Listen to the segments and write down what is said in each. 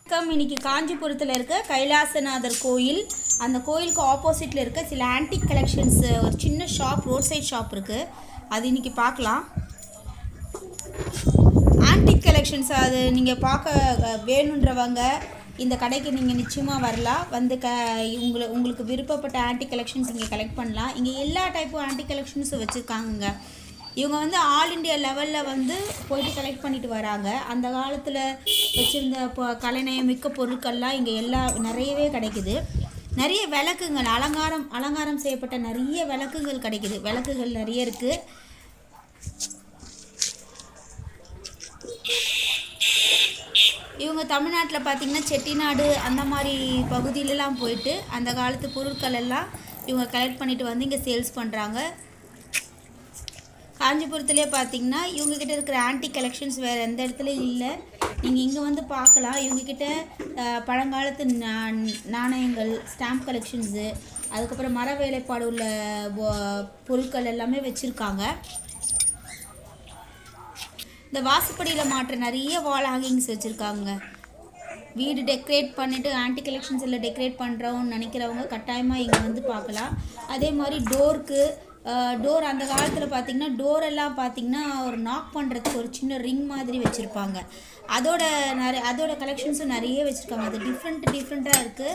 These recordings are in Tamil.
வணக்கம் இன்னைக்கு காஞ்சிபுரத்தில் இருக்க கைலாசநாதர் கோயில் அந்த கோயிலுக்கு ஆப்போசிட்டில் இருக்க சில ஆன்டிக் கலெக்ஷன்ஸ் ஒரு சின்ன ஷாப் ரோட் சைட் ஷாப் இருக்குது அது இன்னைக்கு பார்க்கலாம் ஆன்டிக் கலெக்ஷன்ஸ் அது நீங்கள் பார்க்க அஹ், வேணுன்றவங்க இந்த கடைக்கு நீங்கள் நிச்சயமாக வரலாம் வந்து க உங்களை உங்களுக்கு விருப்பப்பட்ட ஆன்டிக் கலெக்ஷன்ஸ் இங்கே கலெக்ட் பண்ணலாம் இங்கே எல்லா டைப்பும் ஆன்டிக் கலெக்ஷன்ஸும் வச்சுருக்காங்கங்க இவங்க வந்து ஆல் இண்டியா லெவலில் வந்து போயிட்டு கலெக்ட் பண்ணிட்டு வராங்க அந்த காலத்தில் வச்சுருந்த இப்போ கலைநயம் மிக்க பொருட்கள்லாம் இங்கே எல்லா நிறையவே கிடைக்குது நிறைய விளக்குங்கள் அலங்காரம் அலங்காரம் செய்யப்பட்ட நிறைய விளக்குகள் கிடைக்குது விளக்குகள் நிறைய இருக்குது இவங்க தமிழ்நாட்டில் பார்த்தீங்கன்னா செட்டிநாடு அந்த மாதிரி பகுதியிலலாம் போயிட்டு அந்த காலத்து பொருட்கள் எல்லாம் இவங்க கலெக்ட் பண்ணிட்டு வந்து இங்கே சேல்ஸ் பண்ணுறாங்க காஞ்சிபுரத்துலேயே பார்த்தீங்கன்னா இவங்கக்கிட்ட இருக்கிற ஆன்டி கலெக்ஷன்ஸ் வேறு எந்த இடத்துலையும் இல்லை நீங்கள் இங்கே வந்து பார்க்கலாம் இவங்கக்கிட்ட அஹ், பழங்காலத்து நா- நாணயங்கள் ஸ்டாம்ப் கலெக்ஷன்ஸு அதுக்கப்புறம் மர வேலைப்பாடு உள்ள பொ- பொருட்கள் எல்லாமே வச்சுருக்காங்க இந்த வாசப்படியில் மாட்டுற நிறைய வால் ஹேங்கிங்ஸ் வச்சுருக்காங்க வீடு டெக்கரேட் பண்ணிவிட்டு ஆன்டி கலெக்ஷன்ஸ் எல்லாம் டெக்கரேட் பண்ணுறோம்னு நினைக்கிறவங்க கட்டாயமாக இங்கே வந்து பார்க்கலாம் அதே மாதிரி டோருக்கு டோர் அந்த காலத்தில் பார்த்தீங்கன்னா டோர் எல்லாம் பார்த்தீங்கன்னா ஒரு நாக் பண்ணுறதுக்கு ஒரு சின்ன ரிங் மாதிரி வச்சுருப்பாங்க அதோட நிறைய அதோட கலெக்ஷன்ஸும் நிறைய வச்சுருக்காங்க அது டிஃப்ரெண்ட் டிஃப்ரெண்ட்டாக இருக்குது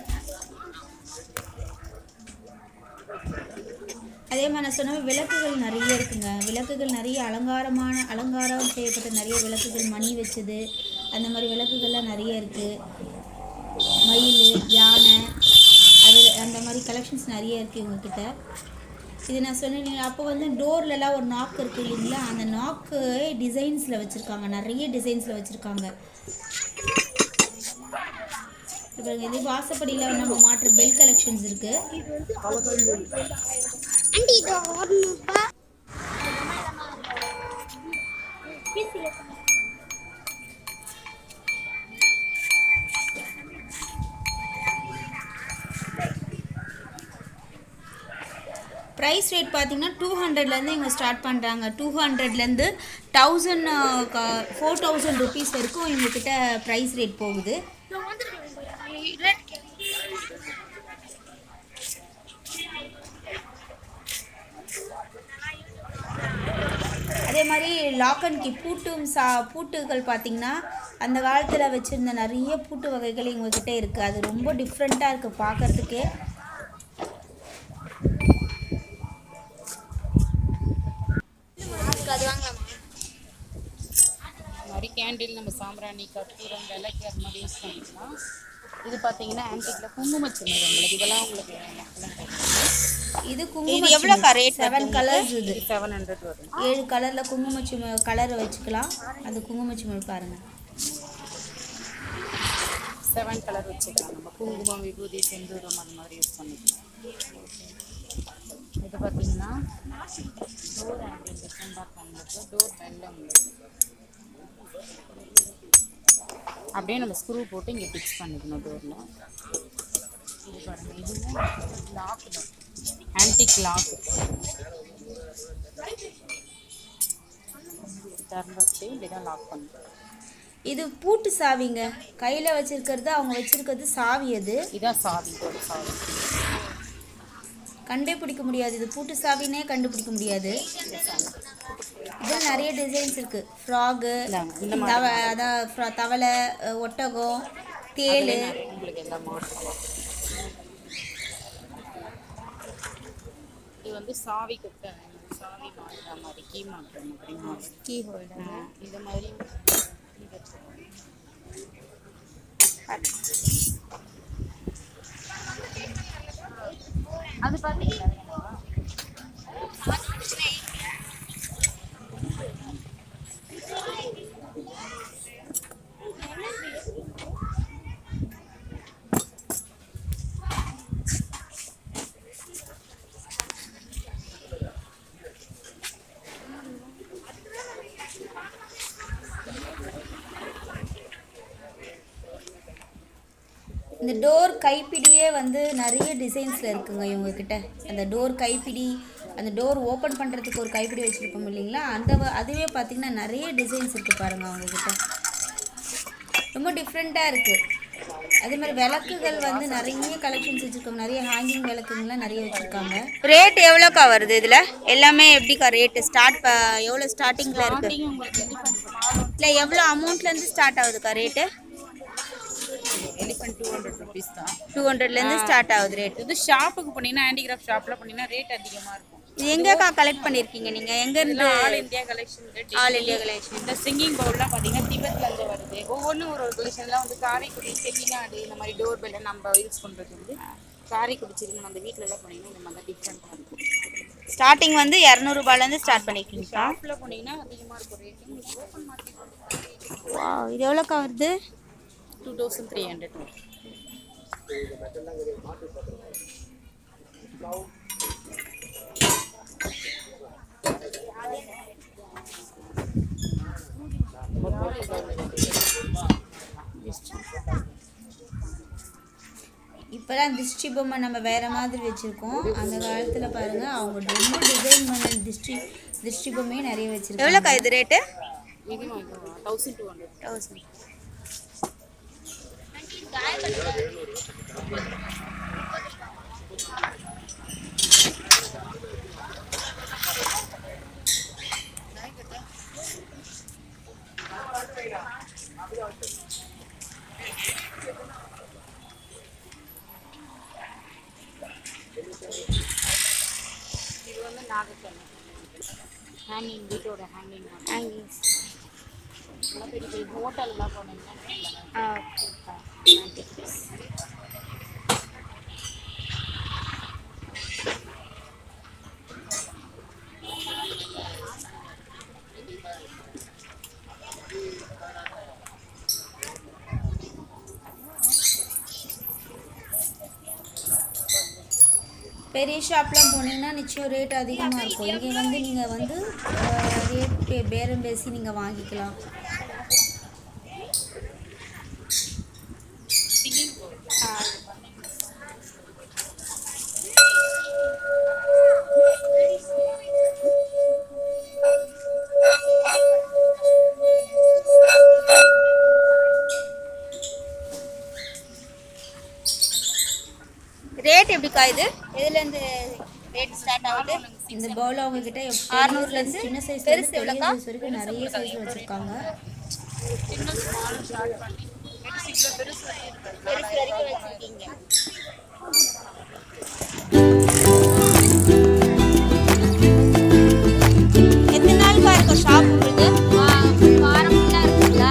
அதே மாதிரி நான் சொன்ன விளக்குகள் நிறைய இருக்குங்க விளக்குகள் நிறைய அலங்காரமான அலங்காரம் செய்யப்பட்ட நிறைய விளக்குகள் மணி வச்சது அந்த மாதிரி விளக்குகள்லாம் நிறைய இருக்குது மயில் யானை அது அந்த மாதிரி கலெக்ஷன்ஸ் நிறைய இருக்குது இவங்கக்கிட்ட இது நான் சொன்னேன் அப்போ வந்து டோர்லலாம் ஒரு நாக்கு இருக்குது இல்லைங்களா அந்த நாக்கு டிசைன்ஸில் வச்சுருக்காங்க நிறைய டிசைன்ஸில் வச்சுருக்காங்க இப்போ இது வாசப்படியில் நம்ம மாட்டுற பெல் கலெக்ஷன்ஸ் இருக்குது ஆண்டி இது ஓடணும்ப்பா ப்ரைஸ் ரேட் பார்த்தீங்கன்னா டூ ஹண்ட்ரட்லேருந்து இவங்க ஸ்டார்ட் பண்ணுறாங்க டூ ஹண்ட்ரட்லேருந்து தௌசண்ட் ஃபோர் தௌசண்ட் ருபீஸ் வரைக்கும் இவங்கக்கிட்ட ப்ரைஸ் ரேட் போகுது அதே மாதிரி லாக் அண்ட் கீ பூட்டும் சா பூட்டுகள் பார்த்தீங்கன்னா அந்த காலத்தில் வச்சுருந்த நிறைய பூட்டு வகைகள் இவங்கக்கிட்ட இருக்குது அது ரொம்ப டிஃப்ரெண்ட்டாக இருக்குது பார்க்குறதுக்கே அது வாங்கலாமா இந்த மாதிரி கேண்டில் நம்ம சாம்பிராணி கற்பூரம் விளக்கு அது மாதிரி யூஸ் பண்ணிக்கலாம் இது பார்த்தீங்கன்னா ஆன்டிக்கில் குங்குமச்சிமை உங்களுக்கு இதெல்லாம் உங்களுக்கு மக்களும் கிடைக்கும் இது இது எவ்வளோக்கா குங்குமம் rate செவன் கலர்ஸ் இது செவன் ஹண்ட்ரட் வரும் ஏழு கலரில் குங்குமச்சிமை கலரை வச்சுக்கலாம் அது குங்குமச்சிமை பாருங்கள் செவன் கலர் வச்சுக்கலாம் நம்ம குங்குமம் விபூதி செந்தூரம் அந்த மாதிரி யூஸ் பண்ணிக்கலாம் இது பார்த்தீங்கன்னா டோர் ஆண்டில் டிஃப்ரெண்டாக பண்ணுறது டோர் பெல்ல உங்களுக்கு அப்படியே நம்ம ஸ்க்ரூ போட்டு இங்கே ஃபிக்ஸ் பண்ணிக்கணும் டோரில் இது பாருங்கள் இதுவும் லாக் ஆன்டிக் லாக் திறந்து வச்சு இப்படி தான் லாக் பண்ணுறோம் இது பூட்டு சாவிங்க கையில் வச்சிருக்கிறது அவங்க வச்சிருக்கிறது சாவி அது இதான் சாவி டோர் சாவி கண்டே பிடிக்க முடியாது இது பூட்டு சாவினே கண்டுபிடிக்க முடியாது இதில் நிறைய டிசைன்ஸ் இருக்குது ஃப்ராகு இந்தாங்க, இந்த தவ அதான் ஃப்ரா தவளை அஹ், ஒட்டகம் தேள் உங்களுக்கு எல்லா மாடலும் இது வந்து சாவி குட்டை சாவி மாட்டுற மாதிரி கீ மாட்டுற மாதிரி மாடல் கீ ஹோல்டர் இந்த மாதிரி key வச்சிருக்கோம். அது பார்த்தீங்களா இந்த டோர் கைப்பிடியே வந்து நிறைய டிசைன்ஸில் இருக்குங்க இவங்கக்கிட்ட அந்த டோர் கைப்பிடி அந்த டோர் ஓப்பன் பண்ணுறதுக்கு ஒரு கைப்பிடி வச்சுருப்போம் இல்லைங்களா அந்த வ- அதுவே பார்த்திங்கன்னா நிறைய டிசைன்ஸ் இருக்குது பாருங்கள் அவங்கக்கிட்ட ரொம்ப டிஃப்ரெண்ட்டாக இருக்குது அதே மாதிரி விளக்குகள் வந்து நிறைய கலெக்ஷன்ஸ் வச்சுருக்காங்க நிறைய ஹேங்கிங் விளக்குங்கள்லாம் நிறைய வச்சுருக்காங்க ரேட் எவ்வளோக்கா வருது இதில் எல்லாமே எப்படிக்கா ரேட்டு ஸ்டார்ட் எவ்வளோ ஸ்டார்டிங்கில் இருக்குது ஸ்டார்டிங் உங்களுக்கு எலிஃபண்ட் ஸ்மால் இல்லை எவ்வளோ அமௌண்ட்லேருந்து ஸ்டார்ட் ஆகுதுக்கா rate elephant two hundred rupees தான் டூ ஹண்ட்ரட்லேருந்து ஸ்டார்ட் ஆகுது ரேட் இது ஷாப்புக்கு போனீங்கன்னா ஹேண்டிகிராஃப்ட் ஷாப்பில் போனீங்கன்னா ரேட் அதிகமாக இருக்கும் இது எங்கேக்கா கலெக்ட் பண்ணியிருக்கீங்க நீங்கள் எங்கேருந்து all India collection all India collection இந்த சிங்கிங் பவுல்லாம் பார்த்தீங்கன்னா திபெத்ல இருந்து வருது ஒவ்வொன்றும் ஒரு ஒரு கலெக்ஷன்லாம் வந்து காரைக்குடி செட்டிநாடு இந்த மாதிரி டோர் பெல்ல நம்ம யூஸ் பண்ணுறது வந்து காரைக்குடி சிறுங்க அந்த வீட்டில் எல்லாம் போனீங்கன்னா இந்த மாதிரி டிஃப்ரெண்ட்டாக இருக்கும் ஸ்டார்டிங் வந்து இரநூறுபாலேருந்து ஸ்டார்ட் பண்ணியிருக்கீங்க ஷாப்பில் போனீங்கன்னா அதிகமாக இருக்கும் ரேட்டு உங்களுக்கு ஓப்பன் மார்க்கெட் வா இது எவ்வளோக்கா வருது டூ தௌசண்ட் த்ரீ ஹண்ட்ரட் இப்போலாம் திருஷ்டி பொம்மை நம்ம வேறு மாதிரி வச்சுருக்கோம் அந்த காலத்தில் பாருங்கள் அவங்க ரொம்ப டிசைன் பண்ண திருஷ்டி திருஷ்டி பொம்மையும் நிறைய வச்சுருக்கோம் எவ்வளோக்கா இது ரேட்டு இதுவும் இது தௌசண்ட் டூ ஹண்ட்ரட் தௌசண்ட் இது வந்து நாகக்கண்ணு ஹேங்கிங் வீட்டோட ஹேங்கிங் ஹேங்கிங்ஸ் நல்லா பெரிய பெரிய ஹோட்டல்லாம் போனீங்கன்னா ஆ பெரிய ஷாப்லாம் போனீங்கன்னா நிச்சயம் ரேட் அதிகமாக இருக்கும் இங்கே வந்து நீங்கள் வந்து ரேட் பேரம் பேசி நீங்கள் வாங்கிக்கலாம் சிங்கிங் ரேட் எப்படிக்கா இது எதுலேருந்து ரேட் ஸ்டார்ட் ஆகுது இந்த பவுல் அவங்க கிட்ட அறுநூறுலேருந்து சின்ன சைஸ் பெருசு எவ்வளோக்கா சைஸ் வரைக்கும் நிறைய சைஸ் வச்சுருக்காங்க சின்ன ஸ்மால் ஸ்டார்ட் பண்ணி பெருசு பெருசு பெருசு வரைக்கும் வச்சுருக்கீங்க எத்தனை நாளுக்கா இருக்கும் ஷாப் உங்களுக்கு வாரம் ஃபுல்லாக இருக்குங்களா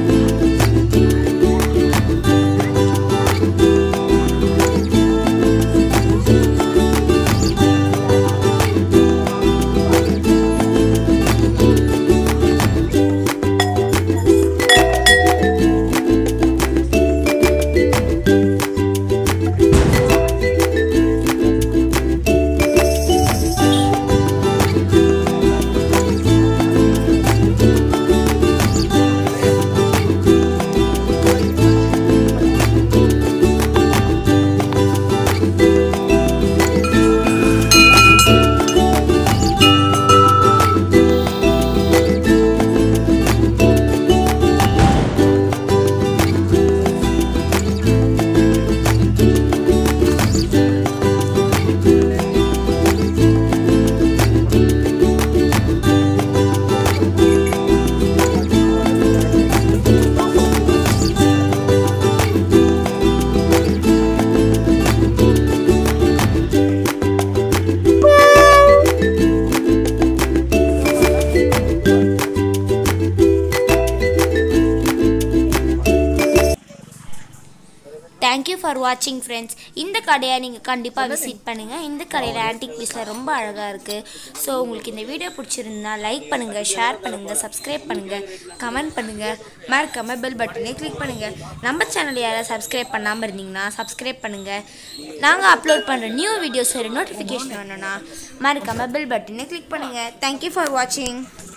தேங்க்யூ ஃபார் வாட்சிங் ஃப்ரெண்ட்ஸ் இந்த கடையை நீங்கள் கண்டிப்பாக விசிட் பண்ணுங்கள் இந்த கடையில் ஆன்டிக் பீஸில் ரொம்ப அழகாக இருக்குது ஸோ உங்களுக்கு இந்த வீடியோ பிடிச்சிருந்தா லைக் பண்ணுங்கள் ஷேர் பண்ணுங்கள் சப்ஸ்கிரைப் பண்ணுங்கள் கமெண்ட் பண்ணுங்கள் மறக்காமல் பெல் பட்டனை கிளிக் பண்ணுங்கள் நம்ம சேனல் யாராவது சப்ஸ்கிரைப் பண்ணாமல் இருந்தீங்கன்னா சப்ஸ்கிரைப் பண்ணுங்கள் நாங்கள் அப்லோட் பண்ணுற நியூ வீடியோஸ் ஒரு நோட்டிஃபிகேஷன் வேணும்னா மறக்காமல் பெல் பட்டனை கிளிக் பண்ணுங்கள் தேங்க்யூ ஃபார் வாட்சிங்